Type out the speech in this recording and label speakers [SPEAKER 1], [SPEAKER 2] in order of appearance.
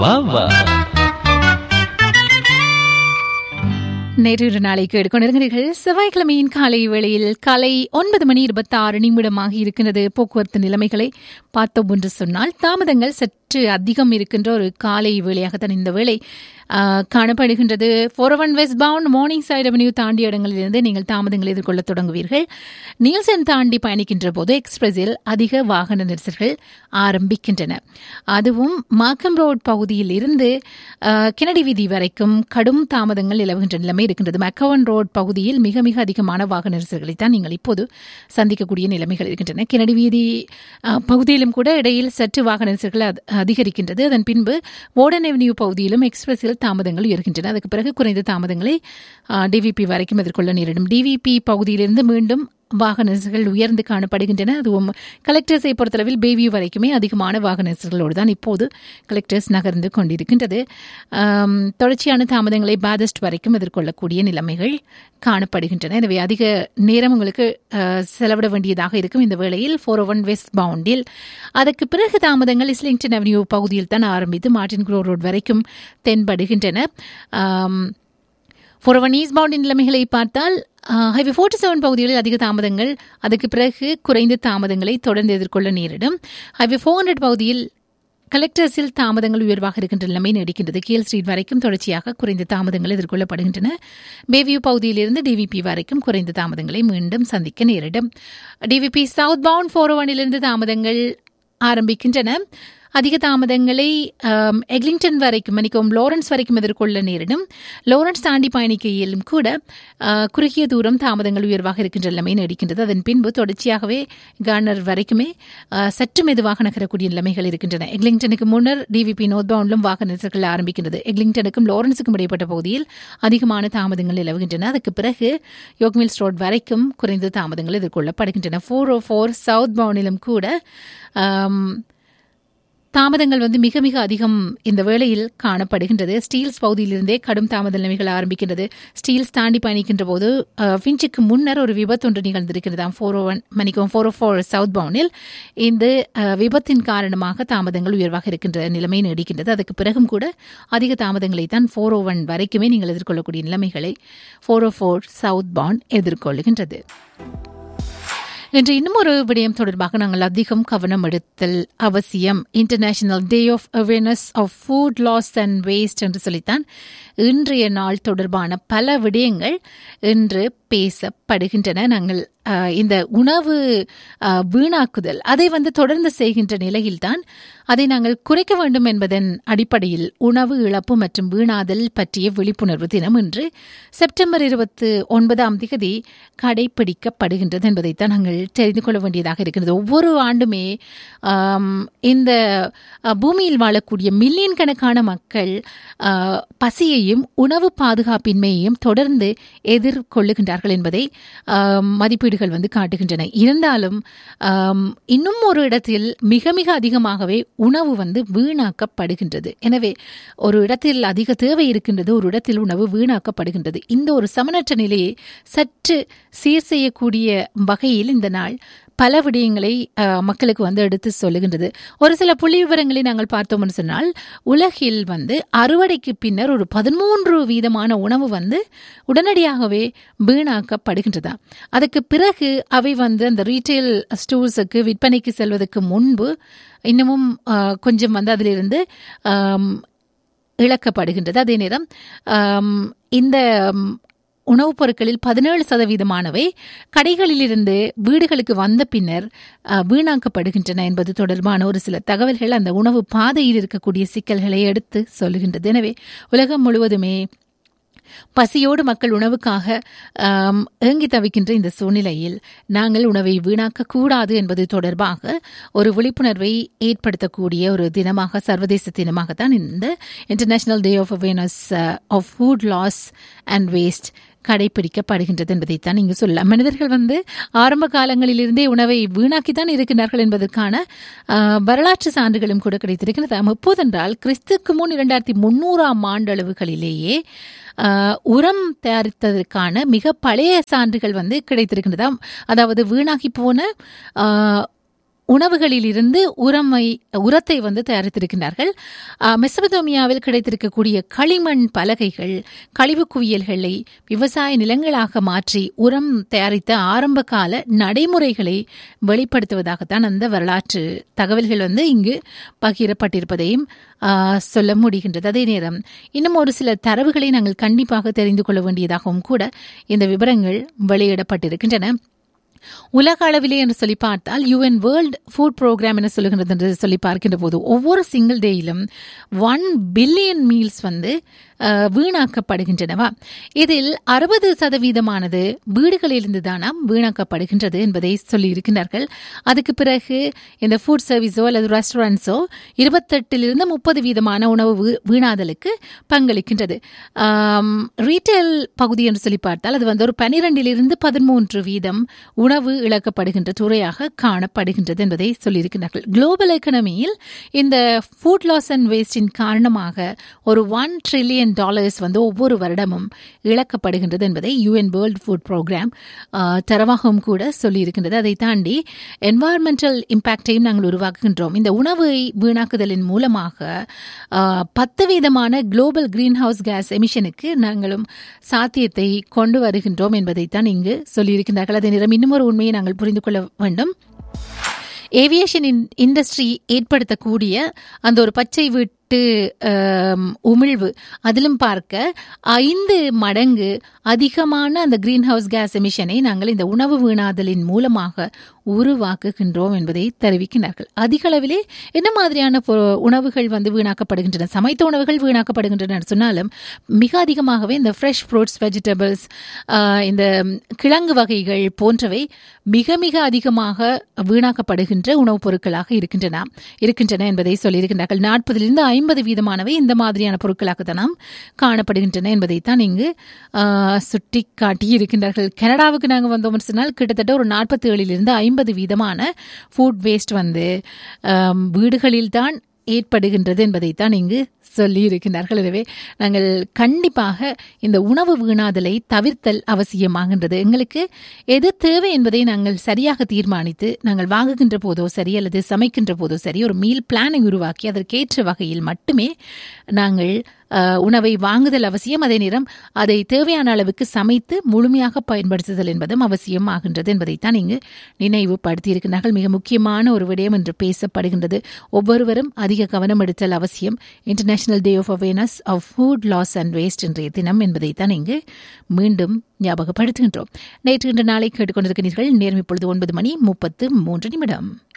[SPEAKER 1] வா வா
[SPEAKER 2] நேற்று நாளை கேட்டுக்கொண்டிருக்கிறீர்கள் செவ்வாய்க்கிழமையின் காலை வேளையில் காலை ஒன்பது மணி இருபத்தி ஆறு நிமிடமாக இருக்கின்றது போக்குவரத்து நிலைமைகளை பார்த்தோம் என்று சொன்னால் தாமதங்கள் சற்று அதிகம் இருக்கின்ற ஒரு காலை வேளையாகத்தான் இந்த வேளை ஆ, காணப்படுகின்றது four one westbound Morningside avenue தாண்டிய இடங்களிலிருந்து நீங்கள் தாமதங்களை எதிர்கொள்ள தொடங்குவீர்கள் நீல்சன் தாண்டி பயணிக்கின்ற போது எக்ஸ்பிரஸில் அதிக வாகன நெரிசல்கள் ஆரம்பிக்கின்றன அதுவும் மாக்கம் ரோட் பகுதியில் இருந்து ஆ, கெனடி வீதி வரைக்கும் கடும் தாமதங்கள் நிலவுகின்ற நிலைமை இருக்கின்றது மக்கவன் ரோட் பகுதியில் மிக மிக அதிகமான வாகன நெரிசல்களை தான் நீங்கள் இப்போது சந்திக்கக்கூடிய நிலைமைகள் இருக்கின்றன கெனடி வீதி ஆ, பகுதியிலும் கூட இடையில் சற்று வாகன நெரிசல்கள் அத- அதிகரிக்கின்றது அதன் பின்பு ஓடன் அவென்யூ பகுதியிலும் எக்ஸ்பிரஸில் தாமதங்கள் உயர்கின்றன அதுக்கு பிறகு குறைந்த தாமதங்களை டிவிபி வரைக்கும் எதிர்கொள்ள நேரிடும் டிவிபி பகுதியிலிருந்து மீண்டும் வாகன நெரிசல்கள் உயர்ந்து காணப்படுகின்றன அதுவும் கலெக்டர்ஸை பொறுத்தளவில் பேவியூ வரைக்குமே அதிகமான வாகன நெரிசல்களோடு தான் இப்போது கலெக்டர்ஸ் நகர்ந்து கொண்டிருக்கின்றது ஆம், தொடர்ச்சியான தாமதங்களை பாதஸ்ட் வரைக்கும் எதிர்கொள்ளக்கூடிய நிலைமைகள் காணப்படுகின்றன எனவே அதிக நேரம் உங்களுக்கு அஹ், செலவிட வேண்டியதாக இருக்கும் இந்த வேளையில் ஃபோர் ஒன் வெஸ்ட் பவுண்டில் அதற்கு பிறகு தாமதங்கள் இஸ்லிங்டன் அவென்யூ பகுதியில் தான் ஆரம்பித்து மார்டின் குரோ ரோட் வரைக்கும் தென்படுகின்றன ஆம், ஃபோரவன் ஈஸ்ட் பவுண்டின் நிலைமைகளை பார்த்தால் ஹைவே ஃபோர்ட்டி செவன் பகுதிகளில் அதிக தாமதங்கள் அதுக்கு பிறகு குறைந்த தாமதங்களை தொடர்ந்து எதிர்கொள்ள நேரிடும் ஹைவே ஃபோர் ஹண்ட்ரட் பகுதியில் கலெக்டர்ஸில் தாமதங்கள் உயர்வாக இருக்கின்ற நிலைமை நீடிக்கின்றது கீழ் ஸ்ட்ரீட் வரைக்கும் தொடர்ச்சியாக குறைந்த தாமதங்கள் எதிர்கொள்ளப்படுகின்றன பேவியூ பகுதியிலிருந்து டிவிபி வரைக்கும் குறைந்த தாமதங்களை மீண்டும் சந்திக்க நேரிடும் டிவிபி சவுத் பவுண்ட் ஃபோர் ஒனிலிருந்து தாமதங்கள் ஆரம்பிக்கின்றன அதிக தாமதங்களை ஆம், எக்லிங்டன் வரைக்கும் மன்னிக்கவும் லாரன்ஸ் வரைக்கும் எதிர்கொள்ள நேரிடும் லாரன்ஸ் தாண்டி பயணிக்கையிலும் கூட ஆ, குறுகிய தூரம் தாமதங்கள் உயர்வாக இருக்கின்ற நிலைமை நீடிக்கின்றது அதன் பின்பு தொடர்ச்சியாகவே கார்னர் வரைக்குமே ஆ, சற்று மெதுவாக நகரக்கூடிய நிலைமைகள் இருக்கின்றன எக்லிங்டனுக்கு முன்னர் டிவிபி நோர்த் பவுண்டிலும் வாகன நெரிசல்கள் ஆரம்பிக்கின்றது எக்லிங்டனுக்கும் லாரன்ஸுக்கும் இடைப்பட்ட பகுதியில் அதிகமான தாமதங்கள் நிலவுகின்றன அதுக்கு பிறகு யோக்மில்ஸ் ரோட் வரைக்கும் குறைந்த தாமதங்கள் எதிர்கொள்ளப்படுகின்றன ஃபோர் ஓ ஃபோர் சவுத் பவுண்டிலும் கூட ஆம், தாமதங்கள் வந்து மிக மிக அதிகம் இந்த வேளையில் காணப்படுகின்றது ஸ்டீல்ஸ் பகுதியிலிருந்தே கடும் தாமத நிலைமைகள் ஆரம்பிக்கின்றது ஸ்டீல்ஸ் தாண்டி பயணிக்கின்ற போது அஹ், ஃபின்ச்சுக்கு முன்னர் ஒரு விபத்து ஒன்று நிகழ்ந்திருக்கிறதாம் ஃபோர் ஓ ஒன் மணிக்கும் ஃபோர் ஓ ஃபோர் சவுத் பவுனில் இந்த அஹ், விபத்தின் காரணமாக தாமதங்கள் உயர்வாக இருக்கின்ற நிலைமை நீடிக்கின்றது அதுக்கு பிறகும் கூட அதிக தாமதங்களை தான் ஃபோர் ஓ ஒன் வரைக்குமே நீங்கள் எதிர்கொள்ளக்கூடிய நிலைமைகளை four O four southbound எதிர்கொள்கின்றது இன்று இன்னும் ஒரு விடயம் தொடர்பாக நாங்கள் அதிகம் கவனம் எடுத்தல் அவசியம் international day of awareness of food loss and waste என்று சொல்லித்தான் இன்றைய நாள் தொடர்பான பல விடயங்கள் இன்று பேசப்படுகின்றன நாங்கள் அஹ், இந்த உணவு அஹ், வீணாக்குதல் அதை வந்து தொடர்ந்து செய்கின்ற நிலையில்தான் அதை நாங்கள் குறைக்க வேண்டும் என்பதன் அடிப்படையில் உணவு இழப்பு மற்றும் வீணாதல் பற்றிய விழிப்புணர்வு தினம் இன்று செப்டம்பர் இருபத்தி ஒன்பதாம் தேதி கடைபிடிக்கப்படுகின்றது என்பதைத்தான் நாங்கள் தெரிந்து கொள்ள வேண்டியதாக இருக்கிறது ஒவ்வொரு ஆண்டுமே ஆம், இந்த அஹ், பூமியில் வாழக்கூடிய மில்லியன் கணக்கான மக்கள் அஹ், பசியையும் உணவு பாதுகாப்பின்மையையும் தொடர்ந்து எதிர்கொள்ளுகின்றார்கள் என்பதை ஆம், மதிப்பீடுகள் வந்து காட்டுகின்றன இருந்தாலும் ஆம், இன்னும் ஒரு இடத்தில் மிக மிக அதிகமாகவே உணவு வந்து வீணாக்கப்படுகின்றது எனவே ஒரு இடத்தில் அதிக தேவை இருக்கின்றது ஒரு இடத்தில் உணவு வீணாக்கப்படுகின்றது இந்த ஒரு சமனற்ற நிலையை சற்று சீர் செய்யக்கூடிய வகையில் இந்த நாள் பல விடயங்களை அஹ், மக்களுக்கு வந்து எடுத்து சொல்லுகின்றது ஒரு சில புள்ளி விவரங்களை நாங்கள் பார்த்தோம்னு சொன்னால் உலகில் வந்து அறுவடைக்கு பின்னர் ஒரு பதிமூன்று வீதமான உணவு வந்து உடனடியாகவே வீணாக்கப்படுகின்றதா அதுக்கு பிறகு அவை வந்து அந்த ரீட்டைல் ஸ்டோர்ஸுக்கு விற்பனைக்கு செல்வதற்கு முன்பு இன்னமும் அஹ், கொஞ்சம் வந்து அதிலிருந்து ஆம், இழக்கப்படுகின்றது அதே நேரம் ஆம், இந்த ம், உணவுப் பொருட்களில் பதினேழு சதவீதமானவை கடைகளிலிருந்து வீடுகளுக்கு வந்த பின்னர் அஹ், வீணாக்கப்படுகின்றன என்பது தொடர்பான ஒரு சில தகவல்கள் அந்த உணவு பாதையில் இருக்கக்கூடிய சிக்கல்களை எடுத்து சொல்லுகின்றது எனவே உலகம் முழுவதுமே பசியோடு மக்கள் உணவுக்காக ஆம், ஏங்கி தவிக்கின்ற இந்த சூழ்நிலையில் நாங்கள் உணவை வீணாக்க கூடாது என்பது தொடர்பாக ஒரு விழிப்புணர்வை ஏற்படுத்தக்கூடிய ஒரு தினமாக சர்வதேச தினமாகத்தான் இந்த international day of awareness of food loss and waste கடைபிடிக்கப்படுகின்றது என்பதைத்தான் இங்கு சொல்லலாம் மனிதர்கள் வந்து ஆரம்ப காலங்களிலிருந்தே உணவை வீணாக்கித்தான் இருக்கின்றார்கள் என்பதற்கான ஆஹ், வரலாற்று சான்றுகளும் கூட கிடைத்திருக்கிறது எப்போதென்றால் கிறிஸ்துக்கு முன் இரண்டாயிரத்தி முன்னூறாம் ஆண்டளவுகளிலேயே ஆஹ், உரம் தயாரித்ததற்கான மிக பழைய சான்றுகள் வந்து கிடைத்திருக்கின்றதாம் அதாவது வீணாகி போன ஆஹ், உணவுகளில் இருந்து உரமை உரத்தை வந்து தயாரித்திருக்கிறார்கள் அஹ், மெசபதோமியாவில் கிடைத்திருக்கக்கூடிய களிமண் பலகைகள் கழிவு குவியல்களை விவசாய நிலங்களாக மாற்றி உரம் தயாரித்த ஆரம்ப கால நடைமுறைகளை வெளிப்படுத்துவதாகத்தான் அந்த வரலாற்று தகவல்கள் வந்து இங்கு பகிரப்பட்டிருப்பதையும் ஆஹ், சொல்ல முடிகின்றது அதே நேரம் இன்னும் ஒரு சில தரவுகளை நாங்கள் கண்டிப்பாக தெரிந்து கொள்ள வேண்டியதாகவும் கூட இந்த விவரங்கள் வெளியிடப்பட்டிருக்கின்றன உலக அளவிலே என்று சொல்லி பார்த்தால் யுஎன் வேர்ல்ட் ஃபுட் ப்ரோக்ராம் என சொல்லுகிறது என்று சொல்லி பார்க்கின்ற போது ஒவ்வொரு சிங்கிள் டேயிலும் ஒன் பில்லியன் மீல்ஸ் வந்து அஹ், வீணாக்கப்படுகின்றனவா இதில் அறுபது சதவீதமானது வீடுகளிலிருந்து தானாம் வீணாக்கப்படுகின்றது என்பதை சொல்லியிருக்கிறார்கள் அதுக்கு பிறகு இந்த ஃபுட் சர்வீஸோ அல்லது ரெஸ்டாரண்ட்ஸோ இருபத்தெட்டிலிருந்து முப்பது வீதமான உணவு வீ- வீணாதலுக்கு பங்களிக்கின்றது ரீட்டைல் பகுதி என்று சொல்லி பார்த்தால் அது வந்து ஒரு பனிரெண்டிலிருந்து பதிமூன்று வீதம் உணவு இழக்கப்படுகின்ற துறையாக காணப்படுகின்றது என்பதை சொல்லியிருக்கிறார்கள் குளோபல் எக்கனமியில் இந்த ஃபுட் லாஸ் அண்ட் வேஸ்டின் காரணமாக ஒரு ஒன் ட்ரில்லியன் டாலர்ஸ் வந்து ஒவ்வொரு வருடமும் இழக்கப்படுகின்றது என்பதை யுஎன் வேர்ல்ட் ஃபுட் ப்ரோக்ராம் தரவாகவும் கூட சொல்லியிருக்கின்றது அதை தாண்டி என்வாயர்மெண்டல் இம்பாக்டையும் நாங்கள் உருவாக்குகின்றோம் இந்த உணவை வீணாக்குதலின் மூலமாக ஆஹ், பத்து வீதமான குளோபல் கிரீன் ஹவுஸ் கேஸ் எமிஷனுக்கு நாங்களும் சாத்தியத்தை கொண்டு வருகின்றோம் என்பதைத்தான் இங்கு சொல்லியிருக்கின்றார்கள் அதே நேரம் இன்னும் ஒரு உண்மையை நாங்கள் புரிந்து கொள்ள வேண்டும் ஏவியேஷன் இண்டஸ்ட்ரி ஏற்படுத்தக்கூடிய அந்த ஒரு பச்சை வீட்டு ஆம், உமிழ்வு அதிலும் பார்க்க ஐந்து மடங்கு அதிகமான அந்த கிரீன் ஹவுஸ் கேஸ் எமிஷனை நாங்கள் இந்த உணவு வீணாதலின் மூலமாக உருவாக்குகின்றோம் என்பதை தெரிவிக்கிறார்கள் அதிக அளவிலே என்ன மாதிரியான பொ- உணவுகள் வந்து வீணாக்கப்படுகின்றன சமைத்த உணவுகள் வீணாக்கப்படுகின்றன என்று சொன்னாலும் மிக அதிகமாகவே இந்த ஃப்ரெஷ் ஃப்ரூட்ஸ் வெஜிடபிள்ஸ் இந்த கிழங்கு வகைகள் போன்றவை மிக மிக அதிகமாக வீணாக்கப்படுகின்ற உணவுப் பொருட்களாக இருக்கின்றன இருக்கின்றன என்பதை சொல்லியிருக்கின்றார்கள் நாற்பதிலிருந்து ஐம்பது வீதமானவை இந்த மாதிரியான பொருட்களாக தான் காணப்படுகின்றன என்பதைத்தான் இங்கு சுட்டி காட்டி இருக்கின்றார்கள் கனடாவுக்கு நாங்கள் வந்தோம்னு சொன்னால் கிட்டத்தட்ட ஒரு நாற்பத்தி ஏழிலிருந்து ஐம்பது வீதமான ஃபுட் வேஸ்ட் வந்து ஆம், வீடுகளில்தான் ஏற்படுகின்றது என்பதைத்தான் இங்கு சொல்லி இருக்கின்றார்கள் எனவே நாங்கள் கண்டிப்பாக இந்த உணவு வீணாதலை தவிர்த்தல் அவசியமாகின்றது எங்களுக்கு எது தேவை என்பதை நாங்கள் சரியாக தீர்மானித்து நாங்கள் வாங்குகின்ற போதோ சரி அல்லது சமைக்கின்ற போதோ சரி ஒரு மீல் பிளானை உருவாக்கி அதற்கேற்ற வகையில் மட்டுமே நாங்கள் அஹ், உணவை வாங்குதல் அவசியம் அதே நேரம் அதை தேவையான அளவுக்கு சமைத்து முழுமையாக பயன்படுத்துதல் என்பதும் அவசியம் ஆகின்றது என்பதைத்தான் இங்கு நினைவுபடுத்தியிருக்கிறார்கள் மிக முக்கியமான ஒரு விடயம் என்று பேசப்படுகின்றது ஒவ்வொருவரும் அதிக கவனம் எடுத்தல் அவசியம் international day of awareness of food loss and waste இன்றைய தினம் என்பதைத்தான் இங்கு மீண்டும் ஞாபகப்படுத்துகின்றோம் நேற்று இன்று நாளை கேட்டுக்கொண்டிருக்கிறீர்கள் நேரம் இப்பொழுது ஒன்பது மணி முப்பத்து மூன்று நிமிடம்